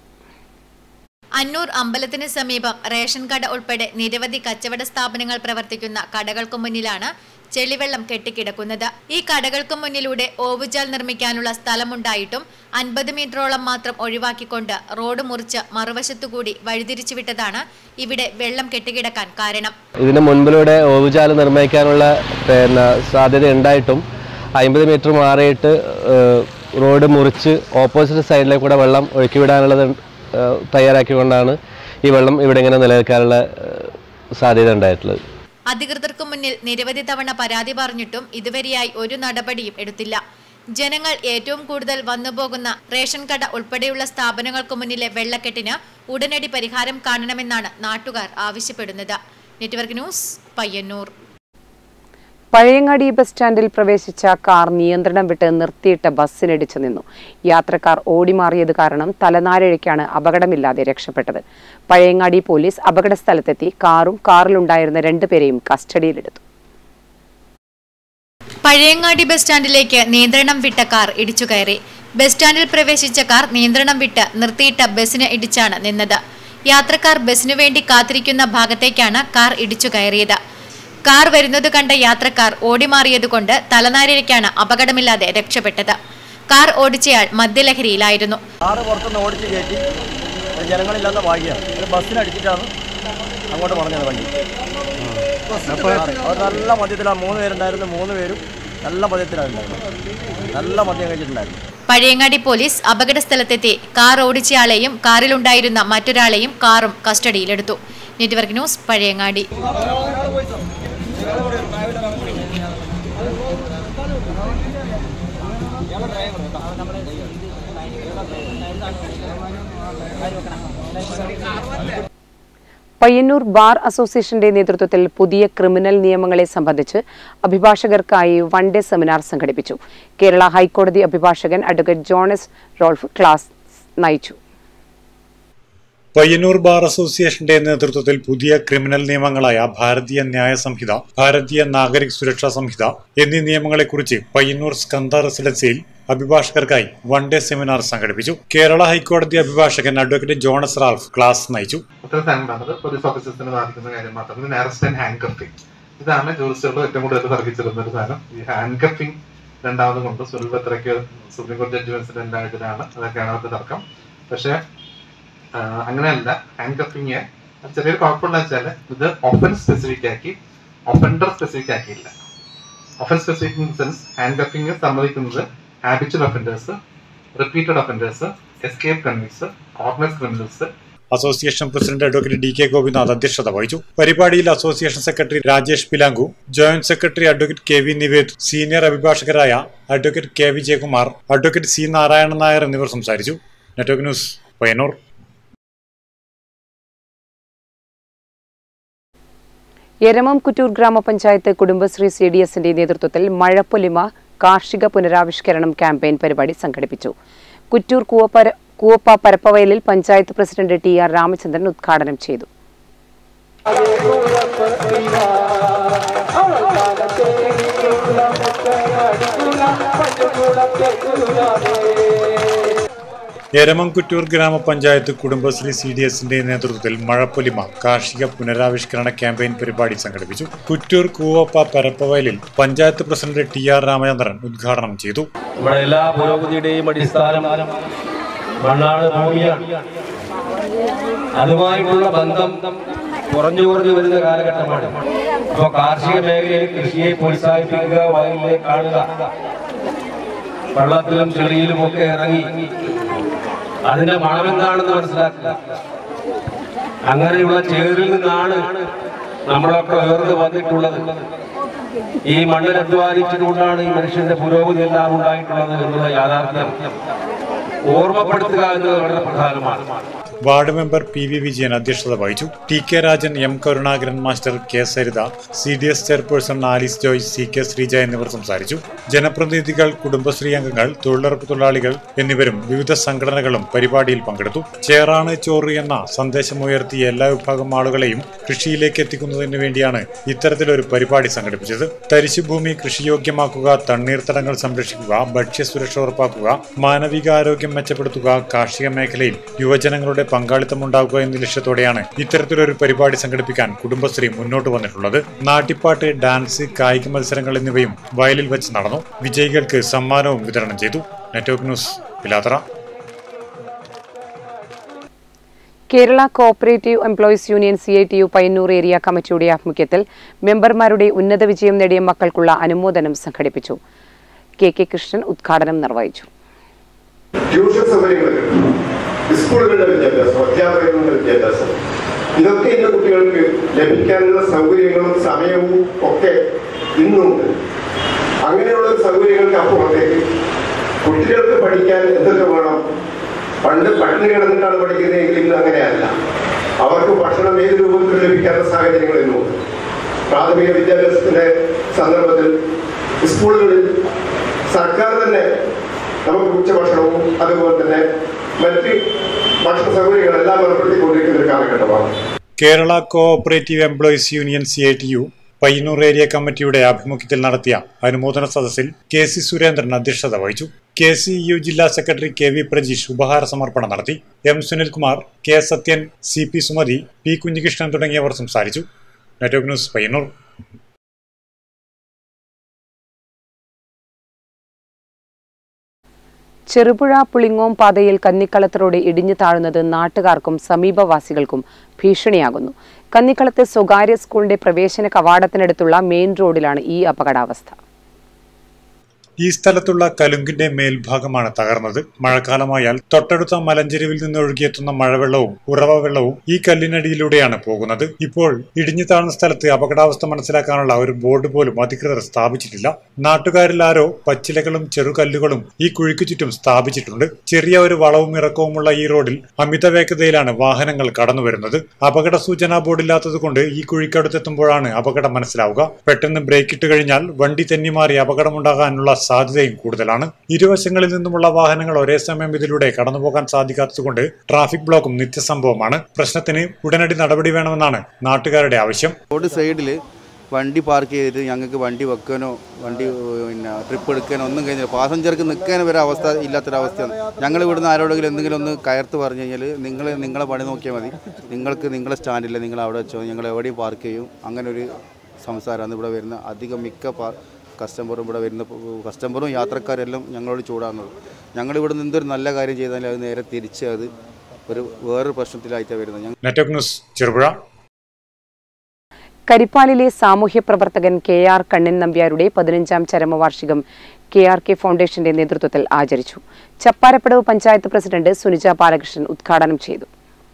അന്നൂർ അമ്പലത്തിന് സമീപം റേഷൻ കട ഉൾപ്പെടെ നിരവധി കച്ചവട സ്ഥാപനങ്ങൾ പ്രവർത്തിക്കുന്ന കടകൾക്ക് മുന്നിലാണ് ചെളിവെള്ളം കെട്ടിക്കിടക്കുന്നത് ഈ കടകൾക്ക് മുന്നിലൂടെ ഓവുചാൽ നിർമ്മിക്കാനുള്ള സ്ഥലമുണ്ടായിട്ടും അൻപത് മീറ്ററോളം മാത്രം ഒഴിവാക്കിക്കൊണ്ട് റോഡ് മുറിച്ച് മറുവശത്തുകൂടി വഴിതിരിച്ചുവിട്ടതാണ് ഇവിടെ വെള്ളം കെട്ടിക്കിടക്കാൻ കാരണം ഇതിന് മുൻപിലൂടെ ഓവുചാല് നിർമ്മിക്കാനുള്ള പിന്നെ സാധ്യത ഉണ്ടായിട്ടും അമ്പത് മീറ്റർ മാറിയിട്ട് ഏഹ്, റോഡ് മുറിച്ച് ഓപ്പോസിറ്റ് സൈഡിലേക്ക് കൂടെ വെള്ളം ഒഴുക്കിവിടാനുള്ളത് ഏഹ്, തയ്യാറാക്കിക്കൊണ്ടാണ് ഈ വെള്ളം ഇവിടെ ഇങ്ങനെ നിലനിൽക്കാനുള്ള ഏഹ്, സാധ്യത ഉണ്ടായിട്ടുള്ളത് അധികൃതർക്കു മുന്നിൽ നിരവധി തവണ പരാതി പറഞ്ഞിട്ടും ഇതുവരെയായി ഒരു നടപടിയും എടുത്തില്ല ജനങ്ങൾ ഏറ്റവും കൂടുതൽ വന്നുപോകുന്ന റേഷൻ കട ഉൾപ്പെടെയുള്ള സ്ഥാപനങ്ങൾക്കു മുന്നിലെ വെള്ളക്കെട്ടിന് ഉടനടി പരിഹാരം കാണണമെന്നാണ് നാട്ടുകാർ ആവശ്യപ്പെടുന്നത് network news Payyanur Pazhayangadi bus സ്റ്റാൻഡിൽ പ്രവേശിച്ച കാർ നിയന്ത്രണം വിട്ട് നിർത്തിയിട്ട ബസ്സിനിടിച്ചു നിന്നു യാത്രക്കാർ ഓടിമാറിയത് കാരണം തലനാരിഴയ്ക്കാണ് അപകടമില്ലാതെ രക്ഷപ്പെട്ടത് പഴയങ്ങാടി പോലീസ് അപകട സ്ഥലത്തെത്തി കാറും കാറിലുണ്ടായിരുന്ന രണ്ടുപേരെയും കസ്റ്റഡിയിലെടുത്തു പഴയങ്ങാടി ബസ് സ്റ്റാൻഡിലേക്ക് നിയന്ത്രണം വിട്ട കാർ ഇടിച്ചു കയറി ബസ് സ്റ്റാൻഡിൽ പ്രവേശിച്ച കാർ നിയന്ത്രണം വിട്ട് നിർത്തിയിട്ട ബസ്സിന് ഇടിച്ചാണ് നിന്നത് യാത്രക്കാർ ബസ്സിനു വേണ്ടി കാത്തിരിക്കുന്ന ഭാഗത്തേക്കാണ് കാർ ഇടിച്ചു കയറിയത് കാർ വരുന്നത് കണ്ട യാത്രക്കാർ ഓടിമാറിയതുകൊണ്ട് തലനാരിഴയ്ക്കാണ് അപകടമില്ലാതെ രക്ഷപ്പെട്ടത് കാർ ഓടിച്ചയാൾ മദ്യലഹരിയിലായിരുന്നു കാറ് പുറത്തുനിന്ന് ഓടിച്ച് കയറ്റി ജനങ്ങളില്ലാത്ത ഭാഗ്യമാണ് ഒരു ബസ്സിനടിച്ചിട്ടാണ് അങ്ങോട്ട് പറഞ്ഞത് വണ്ടി അവർ നല്ല മദ്യത്തിലാണ് മൂന്ന് പേരുണ്ടായിരുന്നു മൂന്ന് പേരും നല്ല മദ്യത്തിലാണ് ഉണ്ടായിരുന്നത് നല്ല മദ്യം കഴിച്ചിട്ടുണ്ടായിരുന്നു പഴയങ്ങാടി പോലീസ് അപകട സ്ഥലത്തെത്തി കാർ ഓടിച്ചയാളെയും കാറിലുണ്ടായിരുന്ന മറ്റൊരാളെയും കാറും കസ്റ്റഡിയിലെടുത്തു network news Pazhayangadi Payyanur bar അസോസിയേഷന്റെ നേതൃത്വത്തിൽ പുതിയ ക്രിമിനൽ നിയമങ്ങളെ സംബന്ധിച്ച് അഭിഭാഷകർക്കായി വൺ ഡേ സെമിനാർ സംഘടിപ്പിച്ചു കേരള ഹൈക്കോടതി അഭിഭാഷകൻ അഡ്വക്കേറ്റ് ജോണസ് റോൾഫ് ക്ലാസ് നയിച്ചു പയ്യന്നൂർ ബാർ അസോസിയേഷന്റെ നേതൃത്വത്തിൽ പുതിയ ക്രിമിനൽ നിയമങ്ങളായ ഭാരതീയ ന്യായ സംഹിത ഭാരതീയ നാഗരിക് സുരക്ഷാ സംഹിത എന്നീ നിയമങ്ങളെക്കുറിച്ച് പയ്യന്നൂർ സ്കന്ദ റെസിഡൻസിയിൽ അഭിഭാഷകർക്കായി വൺ ഡേ സെമിനാർ സംഘടിപ്പിച്ചു കേരള ഹൈക്കോടതി അഭിഭാഷകൻ അഡ്വക്കേറ്റ് ജോണസ് റാൾഫ് ക്ലാസ് നയിച്ചു ഉത്തര സാധനമാണത് പോലീസ് ഓഫീസേഴ്സിന് ബാധിക്കുന്ന കാര്യം മാത്രം ഇതിന് അറസ്റ്റ് ആൻഡ് ഹാൻഡ് കഫിംഗ് ഇതാണ് ജുറിസ്റ്റുകൾ ഏറ്റവും കൂടുതൽ തർക്കിച്ചിരുന്ന ഒരു സാധനം ഈ ഹാൻഡ് കഫിംഗ് രണ്ടാമത് കൊണ്ട് സുൽഭത്രയ്ക്ക് സുപ്രീം കോടതി ജഡ്ജ്മെന്റ്സിന്റെ എല്ലാത്തിലാണ് അതൊക്കെയാണ് അവർക്ക് തർക്കം പക്ഷേ അങ്ങനെയല്ല ഹാൻഡ് കഫിങ് ചെറിയൊരു കുഴപ്പമുള്ള വെച്ചാൽ ഇത് ഒഫൻസ് സ്പെസിഫിക് ആക്കി ഒഫൻഡർ സ്പെസിഫിക് ആക്കിയില്ല offence specific in sense handcuffing സമ്മതിക്കുന്നത് habitual offenders repeated offenders escape convicts organise criminals association president advocate D K Gopinath അധ്യക്ഷത വഹിച്ചു പരിപാടിയിൽ association secretary Rajesh Pilanku joint secretary advocate K V Nived senior അഭിഭാഷകരായ advocate K Vijayakumar advocate C Narayanan Nair എന്നിവർ സംസാരിച്ചു network news Payyanur Eramam Kuttoor ഗ്രാമപഞ്ചായത്ത് Kudumbashree C D എസിന്റെ നേതൃത്വത്തിൽ മഴപ്പൊലിമ കാർഷിക പുനരാവിഷ്കരണം ക്യാമ്പയിൻ പരിപാടി സംഘടിപ്പിച്ചു കുറ്റൂർ കൂവപ്പര കൂവപ്പ പരപ്പവയലിൽ panchayat president T R Ramachandran ഉദ്ഘാടനം ചെയ്തു എരമംകുറ്റൂർ ഗ്രാമപഞ്ചായത്ത് കുടുംബശ്രീ സി ഡി എസിന്റെ നേതൃത്വത്തിൽ മഴപ്പൊലിമ കാർഷിക പുനരാവിഷ്കരണ ക്യാമ്പയിൻ പരിപാടി സംഘടിപ്പിച്ചു കുറ്റൂർ കൂവപ്പ പരപ്പവയലിൽ panchayat president T R Ramachandran ഉദ്ഘാടനം ചെയ്തു നമ്മുടെ എല്ലാ പുരോഗതിയുടെയും അടിസ്ഥാനം മണ്ണാണ് ഭൂമിയാണ് അതുമായിട്ടുള്ള ബന്ധം കുറഞ്ഞു കുറഞ്ഞു വരുന്ന കാലഘട്ടമാണ് അപ്പോൾ കാർഷിക മേഖലയിൽ കൃഷിയെ പ്രോത്സാഹിപ്പിക്കുക വയലിലെ കാണുക വെള്ളത്തിലും ചെളിയിലും ഒക്കെ ഇറങ്ങി അതിന്റെ മണമെന്താണെന്ന് മനസ്സിലാക്കുക അങ്ങനെയുള്ള ചേറിൽ നിന്നാണ് നമ്മളൊക്കെ ഉയർന്നു വന്നിട്ടുള്ളത് ഈ മണ്ണിൽ അധ്വാനിച്ചുകൊണ്ടാണ് ഈ മനുഷ്യന്റെ പുരോഗതി എല്ലാം ഉണ്ടായിട്ടുള്ളത് എന്നുള്ള യാഥാർത്ഥ്യം ഓർമ്മപ്പെടുത്തുക എന്നത് വളരെ പ്രധാനമാണ് ward member P V Vijayan അധ്യക്ഷത വഹിച്ചു T K Rajan M Karunakaran master K Saritha C D S chairperson Alice Joy C K Sreeja എന്നിവർ സംസാരിച്ചു ജനപ്രതിനിധികൾ കുടുംബശ്രീ അംഗങ്ങൾ തൊഴിലുറപ്പ് തൊഴിലാളികൾ എന്നിവരും വിവിധ സംഘടനകളും പരിപാടിയിൽ പങ്കെടുത്തു ചേറാണ് ചോറ് എന്ന സന്ദേശമുയർത്തിയ എല്ലാ വിഭാഗം ആളുകളെയും കൃഷിയിലേക്ക് എത്തിക്കുന്നതിന് വേണ്ടിയാണ് ഇത്തരത്തിലൊരു പരിപാടി സംഘടിപ്പിച്ചത് തരിശുഭൂമി കൃഷിയോഗ്യമാക്കുക തണ്ണീർത്തടങ്ങൾ സംരക്ഷിക്കുക ഭക്ഷ്യസുരക്ഷ ഉറപ്പാക്കുക മാനവികാരോഗ്യം മെച്ചപ്പെടുത്തുക കാർഷിക മേഖലയിൽ യുവജനങ്ങളുടെ പങ്കാളിത്തം ഉണ്ടാകുക എന്ന ലക്ഷ്യത്തോടെയാണ് ഇത്തരത്തിലൊരു പരിപാടി സംഘടിപ്പിക്കാൻ കുടുംബശ്രീ മുന്നോട്ട് വന്നിട്ടുള്ളത് നാട്ടിപ്പാട്ട് ഡാൻസ് കായിക മത്സരങ്ങൾ എന്നിവയും വയലിൽ വെച്ച് നടന്നു വിജയികൾക്ക് സമ്മാനവും വിതരണം ചെയ്തു network news Pilathara Kerala cooperative employees union C I T U Payyanur area കമ്മിറ്റിയുടെ ആഭിമുഖ്യത്തിൽ മെമ്പർമാരുടെ ഉന്നത വിജയം നേടിയ മക്കൾക്കുള്ള അനുമോദനം സംഘടിപ്പിച്ചു കെ കെ കൃഷ്ണൻ ഉദ്ഘാടനം നിർവഹിച്ചു ട്യൂഷൻ സൗകര്യങ്ങൾ സ്കൂളുകളുടെ വിദ്യാഭ്യാസം അധ്യാപകരുടെ വിദ്യാഭ്യാസം ഇതൊക്കെ ഇന്ന് കുട്ടികൾക്ക് ലഭിക്കാനുള്ള സൗകര്യങ്ങളും സമയവും ഒക്കെ ഇന്നുണ്ട് അങ്ങനെയുള്ള സൗകര്യങ്ങൾക്ക് അപ്പുറത്തേക്ക് കുട്ടികൾക്ക് പഠിക്കാൻ എന്തൊക്കെ വേണം പണ്ട് പട്ടിണി കിടന്നിട്ടാണ് പഠിക്കുന്നതെങ്കിൽ ഇന്ന് അങ്ങനെയല്ല അവർക്ക് ഭക്ഷണം ഏത് രൂപത്തിൽ ലഭിക്കാത്ത സാഹചര്യങ്ങൾ ഇന്നുണ്ട് പ്രാഥമിക വിദ്യാഭ്യാസത്തിന്റെ സന്ദർഭത്തിൽ സ്കൂളുകളിൽ സർക്കാർ തന്നെ നമുക്ക് ഉച്ചഭക്ഷണവും അതുപോലെ തന്നെ മറ്റ് ഭക്ഷണ സൗകര്യങ്ങളെല്ലാം ഏർപ്പെടുത്തിക്കൊണ്ടിരിക്കുന്ന ഒരു കാലഘട്ടമാണ് Kerala cooperative employees union C I T U Payyanur area കമ്മിറ്റിയുടെ ആഭിമുഖ്യത്തിൽ നടത്തിയ അനുമോദന സദസ്സിൽ കെ സി സുരേന്ദ്രൻ അധ്യക്ഷത വഹിച്ചു കെ സി യു ജില്ലാ സെക്രട്ടറി കെ വി പ്രജീഷ് ഉപഹാര സമർപ്പണം നടത്തി M Sunilkumar K Sathyan C P Sumathi P Kunhikrishnan തുടങ്ങിയവർ സംസാരിച്ചു നെറ്റ്വർക്ക് ന്യൂസ് പയ്യന്നൂർ ചെറുപുഴ പുളിങ്ങോം പാതയിൽ കന്നിക്കളത്ത് ഇടിഞ്ഞു താഴുന്നത് നാട്ടുകാർക്കും സമീപവാസികൾക്കും ഭീഷണിയാകുന്നു കന്നിക്കളത്ത് സ്വകാര്യ സ്കൂളിന്റെ പ്രവേശന കവാടത്തിനടുത്തുള്ള മെയിൻ റോഡിലാണ് ഈ അപകടാവസ്ഥ ഈ സ്ഥലത്തുള്ള കലുങ്കിന്റെ മേൽഭാഗമാണ് തകർന്നത് മഴക്കാലമായാൽ തൊട്ടടുത്ത മലഞ്ചെരുവിൽ നിന്ന് ഒഴുകിയെത്തുന്ന മഴവെള്ളവും ഉറവ വെള്ളവും ഈ കല്ലിനടിയിലൂടെയാണ് പോകുന്നത് ഇപ്പോൾ ഇടിഞ്ഞു താഴ്ന്ന സ്ഥലത്ത് അപകടാവസ്ഥ മനസ്സിലാക്കാനുള്ള ഒരു ബോർഡ് പോലും അധികൃതർ സ്ഥാപിച്ചിട്ടില്ല നാട്ടുകാരിൽ ആരോ പച്ചിലകളും ചെറുകല്ലുകളും ഈ കുഴിക്കു ചുറ്റും സ്ഥാപിച്ചിട്ടുണ്ട് ചെറിയ ഒരു വളവും ഇറക്കവുമുള്ള ഈ റോഡിൽ അമിത വേഗതയിലാണ് വാഹനങ്ങൾ കടന്നു വരുന്നത് അപകട സൂചനാ ബോർഡില്ലാത്തത് കൊണ്ട് ഈ കുഴിക്കടുത്തെത്തുമ്പോഴാണ് അപകടം മനസ്സിലാവുക പെട്ടെന്ന് ബ്രേക്ക് ഇട്ട് കഴിഞ്ഞാൽ വണ്ടി തെന്നിമാറി അപകടമുണ്ടാകാനുള്ള സാധ്യതയും കൂടുതലാണ് ഇരുവശങ്ങളിൽ നിന്നുമുള്ള വാഹനങ്ങൾ ഒരേ സമയം ഇതിലൂടെ കടന്നുപോകാൻ സാധിക്കാത്തതുകൊണ്ട് ട്രാഫിക് ബ്ലോക്കും നിത്യസംഭവമാണ് പ്രശ്നത്തിന് ഉടനടി നടപടി വേണമെന്നാണ് നാട്ടുകാരുടെ ആവശ്യം റോഡ് സൈഡിൽ വണ്ടി പാർക്ക് ചെയ്തിട്ട് ഞങ്ങൾക്ക് വണ്ടി വെക്കാനോ വണ്ടി പിന്നെ ട്രിപ്പ് എടുക്കാനോ ഒന്നും കഴിഞ്ഞില്ല പാസഞ്ചർക്ക് നിൽക്കാൻ വരെ അവസ്ഥ ഇല്ലാത്തൊരവസ്ഥയാണ് ഞങ്ങൾ ഇവിടുന്ന് ആരോടെങ്കിലും എന്തെങ്കിലും ഒന്ന് കയർത്ത് പറഞ്ഞു കഴിഞ്ഞാൽ നിങ്ങൾ നിങ്ങളെ പണി നോക്കിയാൽ മതി നിങ്ങൾക്ക് നിങ്ങളെ സ്റ്റാൻഡില്ല നിങ്ങൾ അവിടെ വെച്ചോ ഞങ്ങൾ എവിടെയും പാർക്ക് ചെയ്യും അങ്ങനെ ഒരു സംസാരമാണ് ഇവിടെ വരുന്ന അധികം മിക്ക പാ കസ്റ്റമറും ഇവിടെ വരുന്ന കസ്റ്റമറും യാത്രക്കാരെല്ലാം ഞങ്ങളോട് ചൂടാകുന്നത് ഞങ്ങൾ ഇവിടെ നിന്ന് എന്തൊരു നല്ല കാര്യം ചെയ്താലും അത് നേരെ തിരിച്ച് അത് ഒരു വേറൊരു പ്രശ്നത്തിലായിട്ടാണ് വരുന്നത് ഞങ്ങൾ നെറ്റ്വർക്ക് ന്യൂസ് ചെറുപുഴ കരിപ്പാലിലെ സാമൂഹ്യ പ്രവർത്തകൻ കെ ആർ കണ്ണൻ നമ്പ്യാരുടെ പതിനഞ്ചാം ചരമവാർഷികം കെ ആർ കെ ഫൗണ്ടേഷന്റെ നേതൃത്വത്തിൽ ആചരിച്ചു ചപ്പാരപ്പടവ് പഞ്ചായത്ത് പ്രസിഡന്റ് സുനിജ ബാലകൃഷ്ണൻ ഉദ്ഘാടനം ചെയ്തു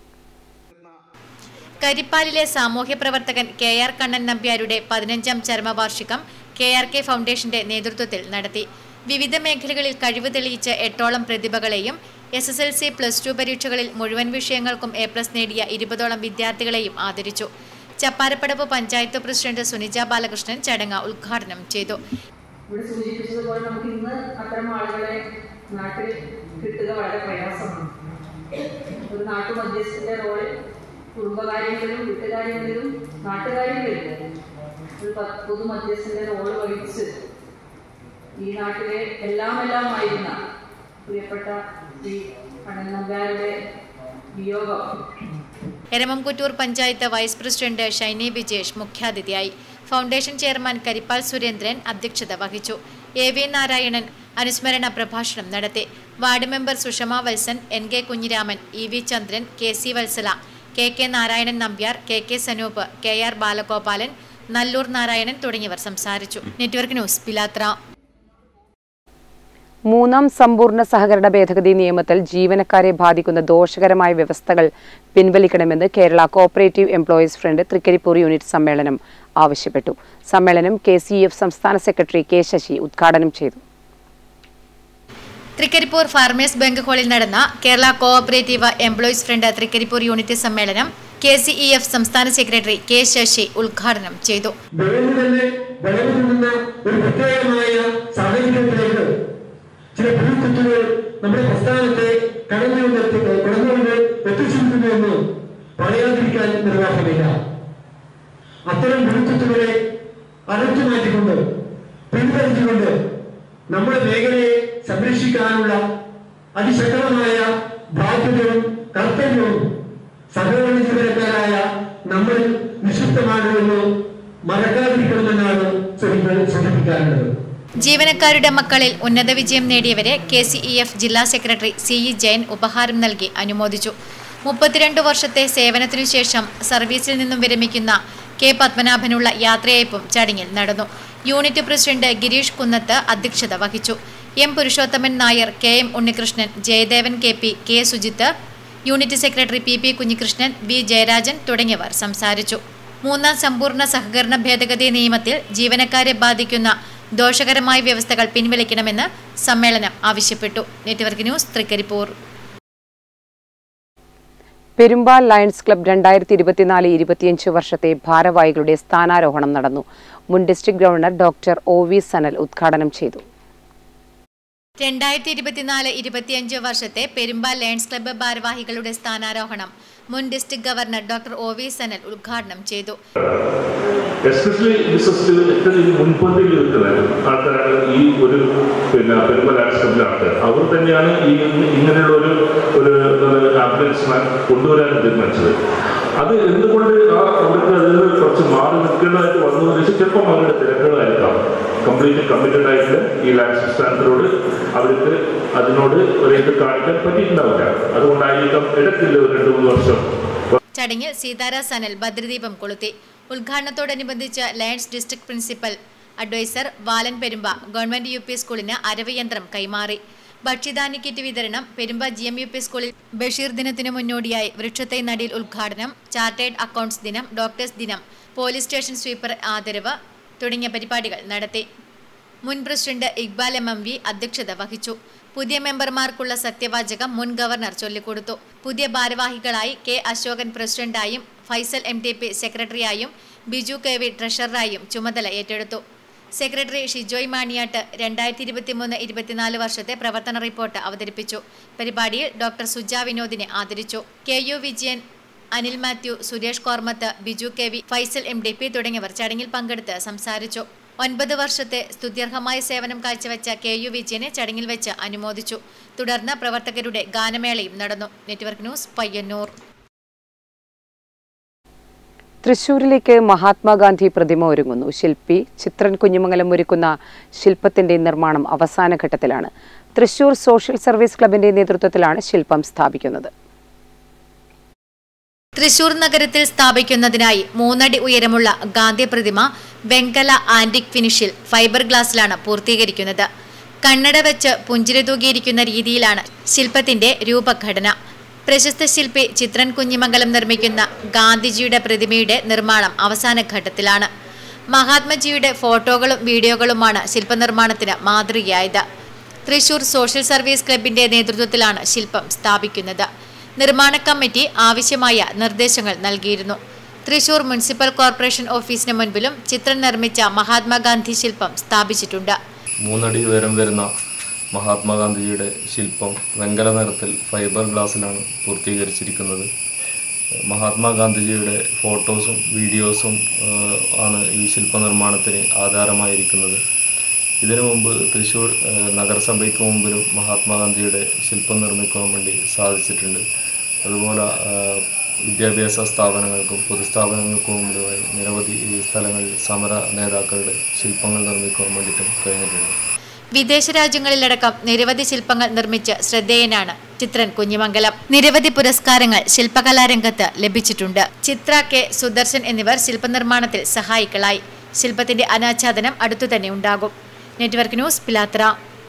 കരിപ്പാലിലെ സാമൂഹ്യ പ്രവർത്തകൻ കെ ആർ കണ്ണൻ നമ്പ്യാരുടെ പതിനഞ്ചാം ചരമവാർഷികം കെ ആർ കെ ഫൗണ്ടേഷന്റെ നേതൃത്വത്തിൽ നടത്തി വിവിധ മേഖലകളിൽ കഴിവ് തെളിയിച്ച എട്ടോളം പ്രതിഭകളെയും S S L C plus two പരീക്ഷകളിൽ മുഴുവൻ വിഷയങ്ങൾക്കും എ പ്ലസ് നേടിയ ഇരുപതോളം വിദ്യാർത്ഥികളെയും ആദരിച്ചു ചപ്പാരപ്പടവ് പഞ്ചായത്ത് പ്രസിഡന്റ് സുനിജ ബാലകൃഷ്ണൻ ചടങ്ങ് ഉദ്ഘാടനം ചെയ്തു ഇവിടെ സൂചിപ്പിച്ചതുപോലെ നമുക്ക് ഇന്ന് അത്തരം ആളുകളെ നാട്ടിൽ കിട്ടുക വളരെ പ്രയാസമാണ് ഒരു നാട്ടു മധ്യസ്ഥന്റെ റോളിൽ കുടുംബകാര്യങ്ങളിലും വീട്ടുകാര്യങ്ങളിലും നാട്ടുകാര്യങ്ങളിലും ഒരു പ- പൊതു മധ്യസ്ഥന്റെ റോള് വഹിച്ച് ഈ നാട്ടിലെ എല്ലാം എല്ലാമായിരുന്ന പ്രിയപ്പെട്ട ശ്രീ കണ്ണൻ നമ്പ്യാരുടെ വിയോഗം എരമംകുറ്റൂർ പഞ്ചായത്ത് വൈസ് പ്രസിഡന്റ് ഷൈനി വിജേഷ് മുഖ്യാതിഥിയായി ഫൗണ്ടേഷൻ ചെയർമാൻ കരിപ്പാൽ സുരേന്ദ്രൻ അധ്യക്ഷത വഹിച്ചു എ വി നാരായണൻ അനുസ്മരണ പ്രഭാഷണം നടത്തി ward member Sushama Valsan N K Kunhiraman E V Chandran K C Valsala K K Narayanan Nambiar K K Sanoop K R Balagopalan Nallur Narayanan തുടങ്ങിയവർ സംസാരിച്ചു നെറ്റ്വർക്ക് ന്യൂസ് പിലാത്ര മൂന്നാം സമ്പൂർണ്ണ സഹകരണ ഭേദഗതി നിയമത്തിൽ ജീവനക്കാരെ ബാധിക്കുന്ന ദോഷകരമായ വ്യവസ്ഥകൾ പിൻവലിക്കണമെന്ന് Kerala cooperative employees front Thrikaripur unit സമ്മേളനം ആവശ്യപ്പെട്ടു സമ്മേളനം കെ സംസ്ഥാന സെക്രട്ടറി കെ ശശി ഉദ്ഘാടനം ചെയ്തു തൃക്കരിപ്പൂർ ഫാർമേഴ്സ് ബാങ്ക് ഹാളിൽ നടന്ന Kerala cooperative employees front Thrikaripur unit സമ്മേളനം കെ സി ഇ എഫ് സംസ്ഥാന സെക്രട്ടറി കെ ശശി ഉദ്ഘാടനം ചെയ്തു വിളവ് തന്നെ വിളവ് തിന്നുന്ന ഒരു പ്രത്യേകമായ സാഹചര്യത്തിലേക്ക് ചില ഭൂക്കുത്തുകൾ നമ്മുടെ പ്രസ്ഥാനത്തെ കടന്നു വന്നെത്തി കടന്നുകൊണ്ട് എത്തിച്ചിരിക്കുന്നു എന്ന് പറയാതിരിക്കാൻ നിർവാഹമില്ല അത്തരം ഭൂക്കുത്തുകളെ അകർത്തു മാറ്റിക്കൊണ്ട് പിൻവലിച്ചുകൊണ്ട് നമ്മുടെ മേഖലയെ സംരക്ഷിക്കാനുള്ള അതിശക്തമായ ബാധ്യതയും കർത്തവ്യവും സഹകരണ ജീവനക്കാരായ നമ്മൾ നിക്ഷിപ്തമാണ് എന്ന് മറക്കാതിരിക്കണമെന്നാണ് ശ്രമിക്ക- സൂചിപ്പിക്കാറുള്ളത് ജീവനക്കാരുടെ മക്കളിൽ ഉന്നത വിജയം നേടിയവരെ കെ സി ഇ എഫ് ജില്ലാ സെക്രട്ടറി സി ഇ ജയൻ ഉപഹാരം നൽകി അനുമോദിച്ചു മുപ്പത്തിരണ്ട് വർഷത്തെ സേവനത്തിനു ശേഷം സർവീസിൽ നിന്നും വിരമിക്കുന്ന കെ പത്മനാഭനുള്ള യാത്രയയപ്പും ചടങ്ങിൽ നടന്നു യൂണിറ്റ് പ്രസിഡന്റ് ഗിരീഷ് കുന്നത്ത് അധ്യക്ഷത വഹിച്ചു M Purushothaman Nair K M Unnikrishnan Jayadevan K P K Sujith unit secretary P P Kunhikrishnan V Jayarajan തുടങ്ങിയവർ സംസാരിച്ചു മൂന്നാം സമ്പൂർണ്ണ സഹകരണ ഭേദഗതി നിയമത്തിൽ ജീവനക്കാരെ ബാധിക്കുന്ന ദോഷകരമായ വ്യവസ്ഥകൾ പിൻവലിക്കണമെന്ന് സമ്മേളനം ആവശ്യപ്പെട്ടു network news Thrikaripur Perumbal lions club രണ്ടായിരത്തി ഇരുപത്തിനാല് ഇരുപത്തിയഞ്ച് വർഷത്തെ ഭാരവാഹികളുടെ സ്ഥാനാരോഹണം നടന്നു മുൻ district governor doctor O V Sanal ഉദ്ഘാടനം ചെയ്തു രണ്ടായിരത്തി ഇരുപത്തിനാല് ഇരുപത്തിയഞ്ച് വർഷത്തെ പെരുമ്പാൽ ലയൺസ് ക്ലബ്ബ് ഭാരവാഹികളുടെ സ്ഥാനാരോഹണം മുൻ district governor doctor O V Sanal ഉദ്ഘാടനം ചെയ്തു എസ്പെഷ്യലി ബിസിനസ്സിൽ ഏറ്റവും ഈ മുൻപന്തിയിൽ നിൽക്കുന്ന ആൾക്കാരാണ് ഈ ഒരു പിന്നെ പെരുമ്പൽ ആക്സിഡന്റിലെ ആൾക്കാർ അവർ തന്നെയാണ് ഈ ഇങ്ങനെയുള്ള ഒരു ഒരു ആംബുലൻസ് കൊണ്ടുവരാൻ തീരുമാനിച്ചത് അത് എന്തുകൊണ്ട് ആ അവർക്ക് അതിൽ നിന്ന് കുറച്ച് മാറി നിൽക്കേണ്ടതായിട്ട് വന്നു എന്ന് വെച്ചാൽ ചിലപ്പം അവരുടെ തിരക്കുകളായിരിക്കാം കംപ്ലീറ്റ് കമ്മിറ്റഡ് ആയിട്ട് ഈ ലാൻഡ് സംസ്ഥാനത്തിനോട് അവർക്ക് അതിനോട് ഒരു ഇത് കാണിക്കാൻ പറ്റിയിട്ടുണ്ടാവില്ല അതുകൊണ്ടായിരിക്കാം ഇടയ്ക്കില്ല ഒരു രണ്ട് മൂന്ന് വർഷം ചടങ്ങിൽ സീതാര സനൽ ഭദ്രദീപം കൊളുത്തി ഉദ്ഘാടനത്തോടനുബന്ധിച്ച് ലയൺസ് ഡിസ്ട്രിക്ട് പ്രിൻസിപ്പൽ അഡ്വൈസർ വാലൻ പെരുമ്പ ഗവൺമെന്റ് യു പി സ്കൂളിന് അരവ് യന്ത്രം കൈമാറി ഭക്ഷ്യധാന്യ കിറ്റ് വിതരണം Perumba G M U P സ്കൂളിൽ ബഷീർ ദിനത്തിന് മുന്നോടിയായി വൃക്ഷത്തൈ നടിയിൽ ഉദ്ഘാടനം ചാർട്ടേഡ് അക്കൗണ്ട്സ് ദിനം ഡോക്ടേഴ്സ് ദിനം പോലീസ് സ്റ്റേഷൻ സ്വീപ്പർ ആദരവ് തുടങ്ങിയ പരിപാടികൾ നടത്തി മുൻ president Iqbal M M V അധ്യക്ഷത വഹിച്ചു പുതിയ മെമ്പർമാർക്കുള്ള സത്യവാചകം മുൻ ഗവർണർ ചൊല്ലിക്കൊടുത്തു പുതിയ ഭാരവാഹികളായി കെ അശോകൻ പ്രസിഡന്റായും ഫൈസൽ എം ടി പി സെക്രട്ടറിയായും ബിജു കെ വി ട്രഷററായും ചുമതല ഏറ്റെടുത്തു സെക്രട്ടറി ഷിജോയ് മാണിയാട്ട് രണ്ടായിരത്തി ഇരുപത്തിമൂന്ന് ഇരുപത്തിനാല് വർഷത്തെ പ്രവർത്തന റിപ്പോർട്ട് അവതരിപ്പിച്ചു പരിപാടിയിൽ ഡോക്ടർ സുജ വിനോദിനെ ആദരിച്ചു K U Vijayan Anil Mathew Suresh Kormath Biju K V Faisal M D P തുടങ്ങിയവർ ചടങ്ങിൽ പങ്കെടുത്ത് സംസാരിച്ചു ഒൻപത് വർഷത്തെ സ്തുത്യർഹമായ സേവനം കാഴ്ചവെച്ച കെ യു വിജയനെ ചടങ്ങിൽ വെച്ച് അനുമോദിച്ചു തുടർന്ന് പ്രവർത്തകരുടെ ഗാനമേളയും നടന്നു നെറ്റ്വർക്ക് ന്യൂസ് പയ്യന്നൂർ തൃശൂരിലേക്ക് മഹാത്മാഗാന്ധി പ്രതിമ ഒരുങ്ങുന്നു ശില്പി ചിത്രൻ കുഞ്ഞുമംഗലം ഒരുക്കുന്ന ശില്പത്തിന്റെ നിർമ്മാണം അവസാന ഘട്ടത്തിലാണ് തൃശൂർ സോഷ്യൽ സർവീസ് ക്ലബിന്റെ നേതൃത്വത്തിലാണ് ശില്പം സ്ഥാപിക്കുന്നത് തൃശൂർ നഗരത്തിൽ സ്ഥാപിക്കുന്നതിനായി മൂന്നടി ഉയരമുള്ള ഗാന്ധി പ്രതിമ വെങ്കല ആന്റിക് ഫിനിഷിൽ ഫൈബർ ഗ്ലാസിലാണ് പൂർത്തീകരിക്കുന്നത് കണ്ണട വെച്ച് പുഞ്ചിരി തൂകിയിരിക്കുന്ന രീതിയിലാണ് ശില്പത്തിന്റെ രൂപഘടന പ്രശസ്ത ശില്പി ചിത്രൻ കുഞ്ഞിമംഗലം നിർമ്മിക്കുന്ന ഗാന്ധിജിയുടെ പ്രതിമയുടെ നിർമ്മാണം അവസാന ഘട്ടത്തിലാണ് മഹാത്മജിയുടെ ഫോട്ടോകളും വീഡിയോകളുമാണ് ശില്പനിർമ്മാണത്തിന് മാതൃകയായത് തൃശൂർ സോഷ്യൽ സർവീസ് ക്ലബിന്റെ നേതൃത്വത്തിലാണ് ശില്പം സ്ഥാപിക്കുന്നത് നിർമ്മാണ കമ്മിറ്റി ആവശ്യമായ നിർദ്ദേശങ്ങൾ നൽകിയിരുന്നു തൃശൂർ മുനിസിപ്പൽ കോർപ്പറേഷൻ ഓഫീസിന് മുൻപിലും ചിത്രം നിർമ്മിച്ച മഹാത്മാഗാന്ധി ശില്പം സ്ഥാപിച്ചിട്ടുണ്ട് മൂന്നടി ഉയരം വരുന്ന മഹാത്മാഗാന്ധിജിയുടെ ശില്പം വെങ്കല നിറത്തിൽ ഫൈബർ ഗ്ലാസ്സിലാണ് പൂർത്തീകരിച്ചിരിക്കുന്നത് മഹാത്മാഗാന്ധിജിയുടെ ഫോട്ടോസും വീഡിയോസും ഏഹ്, ആണ് ഈ ശില്പനിർമ്മാണത്തിന് ആധാരമായിരിക്കുന്നത് ഇതിനു മുമ്പ് തൃശ്ശൂർ ഏഹ്, നഗരസഭയ്ക്ക് മുമ്പിലും മഹാത്മാഗാന്ധിയുടെ ശില്പം നിർമ്മിക്കാൻ വേണ്ടി സാധിച്ചിട്ടുണ്ട് അതുപോലെ ഏഹ്, വിദ്യാഭ്യാസ സ്ഥാപനങ്ങൾക്കും പൊതുസ്ഥാപനങ്ങൾക്കും മുമ്പിലുമായി നിരവധി ഈ സ്ഥലങ്ങളിൽ സമര നേതാക്കളുടെ ശില്പങ്ങൾ നിർമ്മിക്കാൻ വേണ്ടിയിട്ടും കഴിഞ്ഞിട്ടുണ്ട് വിദേശ രാജ്യങ്ങളിലടക്കം നിരവധി ശില്പങ്ങൾ നിർമ്മിച്ച് ശ്രദ്ധേയനാണ് ചിത്രൻ കുഞ്ഞിമംഗലം നിരവധി പുരസ്കാരങ്ങൾ ശില്പകലാരംഗത്ത് ലഭിച്ചിട്ടുണ്ട് ചിത്ര കെ സുദർശൻ എന്നിവർ ശില്പനിർമ്മാണത്തിൽ സഹായികളായി ശില്പത്തിന്റെ അനാച്ഛാദനം അടുത്തു തന്നെ ഉണ്ടാകും network news Pilathara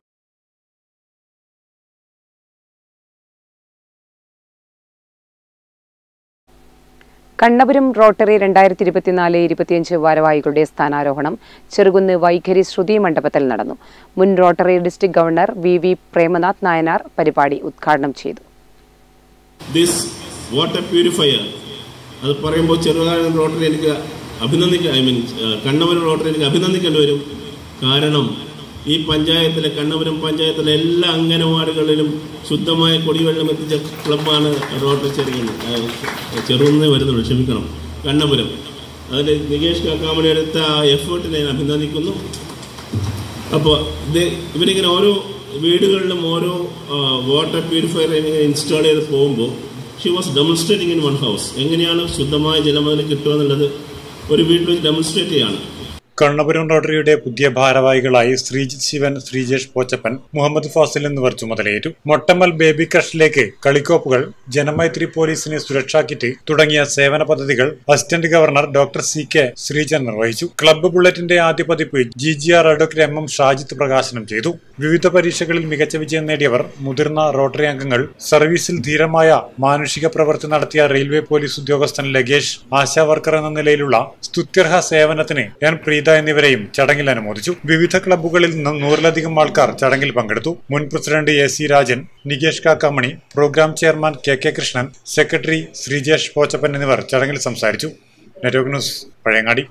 Kannapuram rotary രണ്ടായിരത്തി ഇരുപത്തിനാല് ഇരുപത്തിയഞ്ച് ഭാരവാഹികളുടെ സ്ഥാനാരോഹണം ചെറുകുന്ന് വൈഖരി ശ്രുതി മണ്ഡപത്തിൽ നടന്നു മുൻ rotary district governor V V Premanath Nayanar പരിപാടി ഉദ്ഘാടനം ചെയ്തു ദിസ് വാട്ടർ പ്യൂരിഫയർ അത് പറയുമ്പോൾ ചെറുതാഴം റോട്ടറി എനിക്ക് അഭിനന്ദിക്കാൻ ഐ മീൻ കണ്ണപുരം റോട്ടറി എനിക്ക് അഭിനന്ദിക്കേണ്ടി വരും കാരണം ഈ പഞ്ചായത്തിലെ കണ്ണപുരം പഞ്ചായത്തിലെ എല്ലാ അംഗനവാടികളിലും ശുദ്ധമായ കുടിവെള്ളം എത്തിച്ച ക്ലബ്ബാണ് റോട്ടറി ചെറുകുന്ന് ചെറുകുന്നേ വരുന്നുള്ളൂ ക്ഷമിക്കണം കണ്ണപുരം അതിൽ നികേഷ് കാക്കാമണി എടുത്ത ആ എഫേർട്ടിനെ ഞാൻ അഭിനന്ദിക്കുന്നു അപ്പോൾ ഇത് ഇവരിങ്ങനെ ഓരോ വീടുകളിലും ഓരോ വാട്ടർ പ്യൂരിഫയർ ഇൻസ്റ്റാൾ ചെയ്ത് പോകുമ്പോൾ she was demonstrating in one house എങ്ങനെയാണ് ശുദ്ധമായ ജലം അതിൽ കിട്ടുക എന്നുള്ളത് ഒരു വീട്ടിൽ വെച്ച് ഡെമോൺസ്ട്രേറ്റ് ചെയ്യാണ് കണ്ണപുരം റോട്ടറിയുടെ പുതിയ ഭാരവാഹികളായി ശ്രീജിത് ശിവൻ ശ്രീജേഷ് പോച്ചപ്പൻ മുഹമ്മദ് ഫാസിൽ എന്നിവർ ചുമതലയേറ്റു മൊട്ടമ്മൽ ബേബി ക്രഷിലേക്ക് കളിക്കോപ്പുകൾ ജനമൈത്രി പോലീസിന് സുരക്ഷാ കിറ്റ് തുടങ്ങിയ സേവന പദ്ധതികൾ assistant governor doctor C K Sreejan നിർവഹിച്ചു ക്ലബ്ബ് ബുള്ളറ്റിന്റെ ആദ്യ പതിപ്പ് G G R advocate M M Shajith പ്രകാശനം ചെയ്തു വിവിധ പരീക്ഷകളിൽ മികച്ച വിജയം നേടിയവർ മുതിർന്ന റോട്ടറി അംഗങ്ങൾ സർവീസിൽ ധീരമായ മാനുഷിക പ്രവൃത്തി നടത്തിയ റെയിൽവേ പോലീസ് ഉദ്യോഗസ്ഥൻ ലഗേഷ് ആശാ വർക്കർ എന്ന നിലയിലുള്ള സ്തുത്യർഹ സേവനത്തിന് എൻ പ്രീത എന്നിവരെയും ചടങ്ങിൽ അനുമോദിച്ചു വിവിധ ക്ലബ്ബുകളിൽ നിന്നും നൂറിലധികം ആൾക്കാർ ചടങ്ങിൽ പങ്കെടുത്തു മുൻ president A C Rajan Nikesh Kakkamani programme chairman K K Krishnan secretary Sreejesh Pochappan എന്നിവർ ചടങ്ങിൽ സംസാരിച്ചു നെറ്റ്വർക്ക് ന്യൂസ് പഴയങ്ങാടി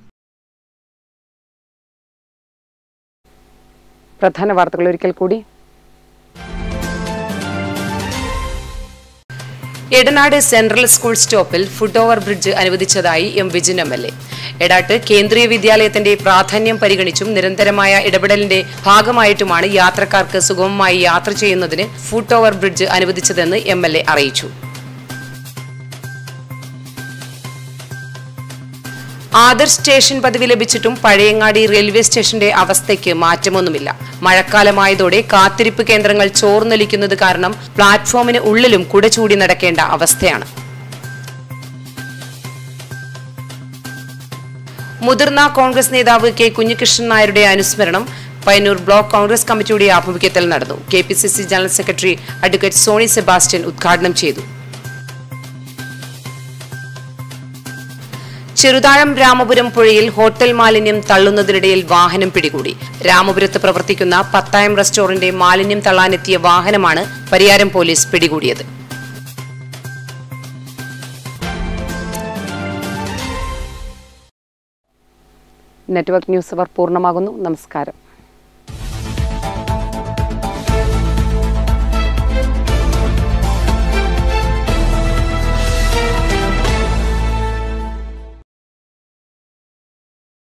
പ്രധാന വാർത്തകൾ ഒരിക്കൽ കൂടി എടനാട് സെൻട്രൽ സ്കൂൾ സ്റ്റോപ്പിൽ ഫുട് ഓവർ ബ്രിഡ്ജ് അനുവദിച്ചതായി M Vijin M L A Edat കേന്ദ്രീയ വിദ്യാലയത്തിന്റെ പ്രാധാന്യം പരിഗണിച്ചും നിരന്തരമായ ഇടപെടലിന്റെ ഭാഗമായിട്ടുമാണ് യാത്രക്കാർക്ക് സുഗമമായി യാത്ര ചെയ്യുന്നതിന് ഫുട് ഓവർ ബ്രിഡ്ജ് അനുവദിച്ചതെന്ന് എം എൽ എ അറിയിച്ചു ആദർ സ്റ്റേഷൻ പദവി ലഭിച്ചിട്ടും പഴയങ്ങാടി റെയിൽവേ സ്റ്റേഷന്റെ അവസ്ഥയ്ക്ക് മാറ്റമൊന്നുമില്ല മഴക്കാലമായതോടെ കാത്തിരിപ്പ് കേന്ദ്രങ്ങൾ ചോർന്നൊലിക്കുന്നത് കാരണം പ്ലാറ്റ്ഫോമിന് ഉള്ളിലും കുടചൂടി നടക്കേണ്ട അവസ്ഥയാണ് മുതിർന്ന കോൺഗ്രസ് നേതാവ് കെ കുഞ്ഞികൃഷ്ണൻ നായരുടെ അനുസ്മരണം പയ്യന്നൂർ ബ്ലോക്ക് കോൺഗ്രസ് കമ്മിറ്റിയുടെ ആഭിമുഖ്യത്തിൽ നടന്നു K P C C general secretary advocate Sony Sebastian ഉദ്ഘാടനം ചെയ്തു ചെറുതാഴം രാമപുരം പുഴയിൽ ഹോട്ടൽ മാലിന്യം തള്ളുന്നതിനിടയിൽ വാഹനം പിടികൂടി രാമപുരത്ത് പ്രവർത്തിക്കുന്ന പത്തായം റെസ്റ്റോറന്റ് മാലിന്യം തള്ളാനെത്തിയ വാഹനമാണ് പരിയാരം പോലീസ് പിടികൂടിയത് നെറ്റ്വർക്ക് ന്യൂസ് അവർ പൂർണ്ണമാകുന്നു നമസ്കാരം